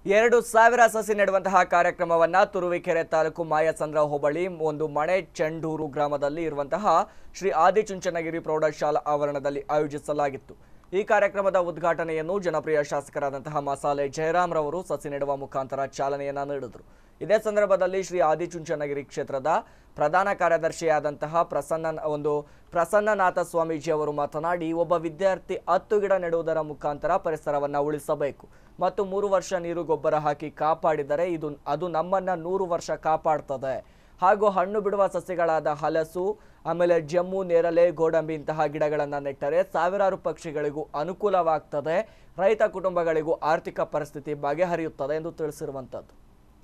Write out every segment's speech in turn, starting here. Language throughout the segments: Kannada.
ಎರಡು ಸಾವಿರ ಸಸಿ ನೆಡುವಂತಹ ಕಾರ್ಯಕ್ರಮವನ್ನ ತುರುವೇಕೆರೆ ತಾಲೂಕು ಮಾಯಸಂದ್ರ ಹೋಬಳಿ ಒಂದು ಮಣೆ ಚಂಡೂರು ಗ್ರಾಮದಲ್ಲಿ ಇರುವಂತಹ ಶ್ರೀ ಆದಿಚುಂಚನಗಿರಿ ಪ್ರೌಢಶಾಲಾ ಆವರಣದಲ್ಲಿ ಆಯೋಜಿಸಲಾಗಿತ್ತು ಈ ಕಾರ್ಯಕ್ರಮದ ಉದ್ಘಾಟನೆಯನ್ನು ಜನಪ್ರಿಯ ಶಾಸಕರಾದಂತಹ ಮಸಾಲೆ ಜಯರಾಮ್ ರವರು ಸಸಿ ನೆಡುವ ಮುಖಾಂತರ ಚಾಲನೆಯನ್ನ ನೀಡಿದರು ಇದೇ ಸಂದರ್ಭದಲ್ಲಿ ಶ್ರೀ ಆದಿಚುಂಚನಗಿರಿ ಕ್ಷೇತ್ರದ ಪ್ರಧಾನ ಕಾರ್ಯದರ್ಶಿಯಾದಂತಹ ಪ್ರಸನ್ನ ಒಂದು ಪ್ರಸನ್ನನಾಥ ಸ್ವಾಮೀಜಿ ಅವರು ಮಾತನಾಡಿ ಒಬ್ಬ ವಿದ್ಯಾರ್ಥಿ ಹತ್ತು ಗಿಡ ನೆಡುವುದರ ಮುಖಾಂತರ ಪರಿಸರವನ್ನ ಉಳಿಸಬೇಕು ಮತ್ತು ಮೂರು ವರ್ಷ ನೀರು ಗೊಬ್ಬರ ಹಾಕಿ ಕಾಪಾಡಿದರೆ ಇದು ಅದು ನಮ್ಮನ್ನ ನೂರು ವರ್ಷ ಕಾಪಾಡ್ತದೆ ಹಾಗೂ ಹಣ್ಣು ಬಿಡುವ ಸಸ್ಯಗಳಾದ ಹಲಸು ಆಮೇಲೆ ಜಮ್ಮು ನೇರಳೆ ಗೋಡಂಬಿ ಇಂತಹ ಗಿಡಗಳನ್ನು ನೆಟ್ಟರೆ ಸಾವಿರಾರು ಪಕ್ಷಿಗಳಿಗೂ ಅನುಕೂಲವಾಗ್ತದೆ ರೈತ ಕುಟುಂಬಗಳಿಗೂ ಆರ್ಥಿಕ ಪರಿಸ್ಥಿತಿ ಬಗೆಹರಿಯುತ್ತದೆ ಎಂದು ತಿಳಿಸಿರುವಂಥದ್ದು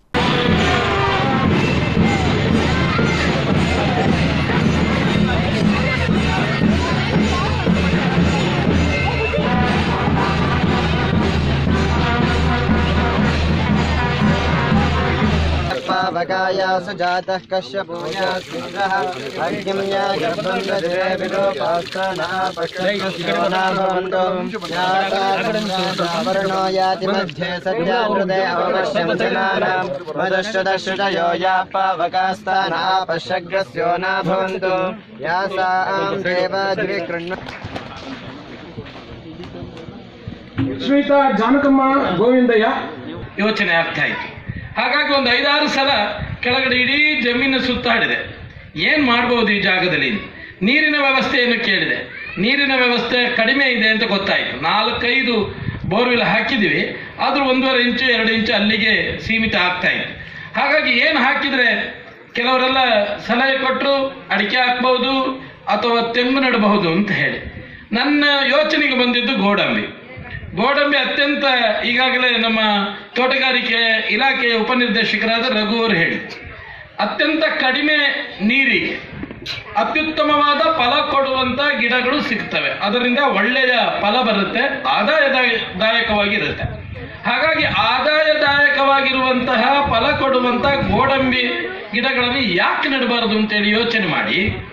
पावकाया सुजातः कश्यपूया स्मितः अग्निम्या गर्भं ददे विलोपास्तनापश्यन्तो याति मध्ये सद्यामृते अवश्यं जनानां मदश्चदश्रुतयो या पावकास्तानापश्यग्रस्यो न भवन्तु यासां देव द्विकृण्ण ಶ್ರೀಯುತ ಜಾನಕಮ್ಮ ಗೋವಿಂದಯ್ಯ ಯೋಚನೆ ಆಗ್ತಾ ಇತ್ತು ಹಾಗಾಗಿ ಒಂದು ಐದಾರು ಸಲ ಕೆಳಗಡೆ ಇಡೀ ಜಮೀನು ಸುತ್ತಾಡಿದೆ ಏನು ಮಾಡ್ಬೋದು ಈ ಜಾಗದಲ್ಲಿ ನೀರಿನ ವ್ಯವಸ್ಥೆಯನ್ನು ಕೇಳಿದೆ ನೀರಿನ ವ್ಯವಸ್ಥೆ ಕಡಿಮೆ ಇದೆ ಅಂತ ಗೊತ್ತಾಯಿತು ನಾಲ್ಕೈದು ಬೋರ್ವೆಲ್ ಹಾಕಿದ್ದೀವಿ ಆದರೂ ಒಂದೂವರೆ ಇಂಚು ಎರಡು ಇಂಚು ಅಲ್ಲಿಗೆ ಸೀಮಿತ ಆಗ್ತಾ ಇತ್ತು ಹಾಗಾಗಿ ಏನು ಹಾಕಿದರೆ ಕೆಲವರೆಲ್ಲ ಸಲಹೆ ಕೊಟ್ಟರು ಅಡಿಕೆ ಹಾಕ್ಬಹುದು ಅಥವಾ ತೆಂಗು ನೆಡಬಹುದು ಅಂತ ಹೇಳಿ ನನ್ನ ಯೋಚನೆಗೆ ಬಂದಿದ್ದು ಗೋಡಂಬಿ ಗೋಡಂಬಿ ಅತ್ಯಂತ ಈಗಾಗಲೇ ನಮ್ಮ ತೋಟಗಾರಿಕೆ ಇಲಾಖೆಯ ಉಪನಿರ್ದೇಶಕರಾದ ರಘು ಅವರು ಹೇಳಿ ಅತ್ಯಂತ ಕಡಿಮೆ ನೀರಿಗೆ ಅತ್ಯುತ್ತಮವಾದ ಫಲ ಕೊಡುವಂತ ಗಿಡಗಳು ಸಿಗ್ತವೆ ಅದರಿಂದ ಒಳ್ಳೆಯ ಫಲ ಬರುತ್ತೆ ಆದಾಯದಾಯಕವಾಗಿರುತ್ತೆ ಹಾಗಾಗಿ ಆದಾಯದಾಯಕವಾಗಿರುವಂತಹ ಫಲ ಕೊಡುವಂತ ಗೋಡಂಬಿ ಗಿಡಗಳನ್ನು ಯಾಕೆ ನೆಡಬಾರದು ಅಂತೇಳಿ ಯೋಚನೆ ಮಾಡಿ